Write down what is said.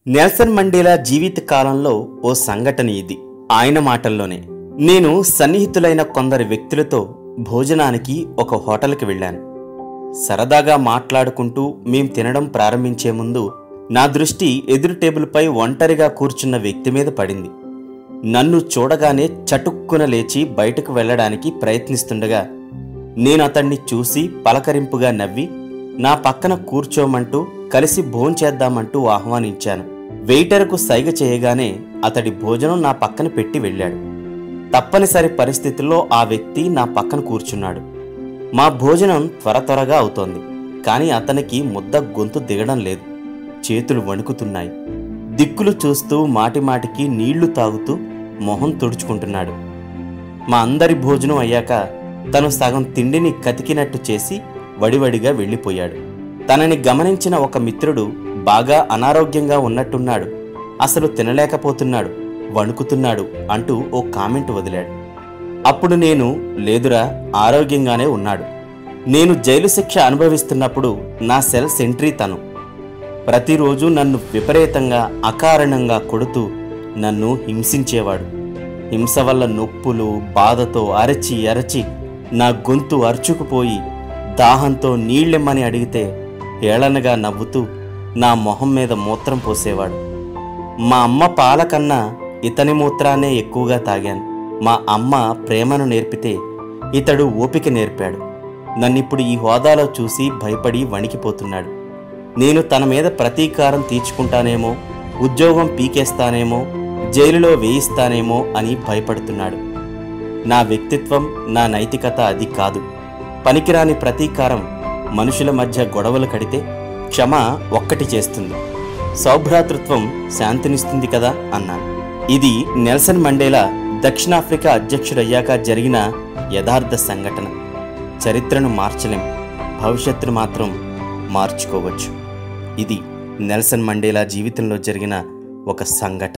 Nelson Mandela జీవిత కాలంలో ఓ సంఘటన ఇది ఆయన మాటల్లోనే నేను సన్నిహితులైన కొందరు వ్యక్తులతో భోజనానికి ఒక హోటల్కి వెళ్ళాను సరదాగా మాట్లాడుకుంటూ మేం తినడం ప్రారంభించే ముందు నా దృష్టి ఎదురు టేబుల్పై ఒంటరిగా కూర్చున్న వ్యక్తి మీద పడింది నన్ను చూడగానే చటుక్కున లేచి బయటకు వెళ్ళడానికి ప్రయత్నిస్తుండగా నేను అతన్ని చూసి పలకరింపుగా నవ్వి నా పక్కన కూర్చోమంటూ కలిసి భోంచేద్దామంటూ ఆహ్వానించాను వెయిటర్కు సైగ చేయగానే అతడి భోజనం నా పక్కన పెట్టి వెళ్ళాడు తప్పనిసరి పరిస్థితుల్లో ఆ వ్యక్తి నా పక్కన కూర్చున్నాడు మా భోజనం త్వర త్వరగా అవుతోంది కానీ అతనికి ముద్ద గొంతు దిగడం లేదు చేతులు వణుకుతున్నాయి దిక్కులు చూస్తూ మాటిమాటికి నీళ్లు తాగుతూ మొహం తుడుచుకుంటున్నాడు మా అందరి భోజనం అయ్యాక తను సగం తిండిని కతికినట్టు చేసి వడివడిగా వెళ్ళిపోయాడు తనని గమనించిన ఒక మిత్రుడు బాగా అనారోగ్యంగా ఉన్నట్టున్నాడు అసలు తినలేకపోతున్నాడు వణుకుతున్నాడు అంటూ ఓ కామెంట్ వదిలాడు అప్పుడు నేను లేదురా ఆరోగ్యంగానే ఉన్నాడు నేను జైలు శిక్ష అనుభవిస్తున్నప్పుడు నా సెల్ సెంట్రీ తను ప్రతిరోజు నన్ను విపరీతంగా అకారణంగా కొడుతూ నన్ను హింసించేవాడు హింస వల్ల నొప్పులు బాధతో అరచి అరచి నా గొంతు అరుచుకుపోయి దాహంతో నీళ్ళెమ్మని అడిగితే ఏళనగా నవ్వుతూ నా మొహం మీద మూత్రం పోసేవాడు మా అమ్మ పాల కన్నా ఇతని మూత్రాన్నే ఎక్కువగా తాగాను మా అమ్మ ప్రేమను నేర్పితే ఇతడు ఓపిక నేర్పాడు నన్నిప్పుడు ఈ హోదాలో చూసి భయపడి వణికిపోతున్నాడు నేను తన మీద ప్రతీకారం తీర్చుకుంటానేమో ఉద్యోగం పీకేస్తానేమో జైలులో వేయిస్తానేమో అని భయపడుతున్నాడు నా వ్యక్తిత్వం నా నైతికత అది కాదు పనికిరాని ప్రతీకారం మనుషుల మధ్య గొడవలు కడితే క్షమ ఒక్కటి చేస్తుంది సౌభ్రాతృత్వం శాంతినిస్తుంది కదా అన్నాను ఇది నెల్సన్ మండేలా దక్షిణాఫ్రికా అధ్యక్షుడయ్యాక జరిగిన యథార్థ సంఘటన చరిత్రను మార్చలేం భవిష్యత్తును మాత్రం మార్చుకోవచ్చు ఇది నెల్సన్ మండేలా జీవితంలో జరిగిన ఒక సంఘటన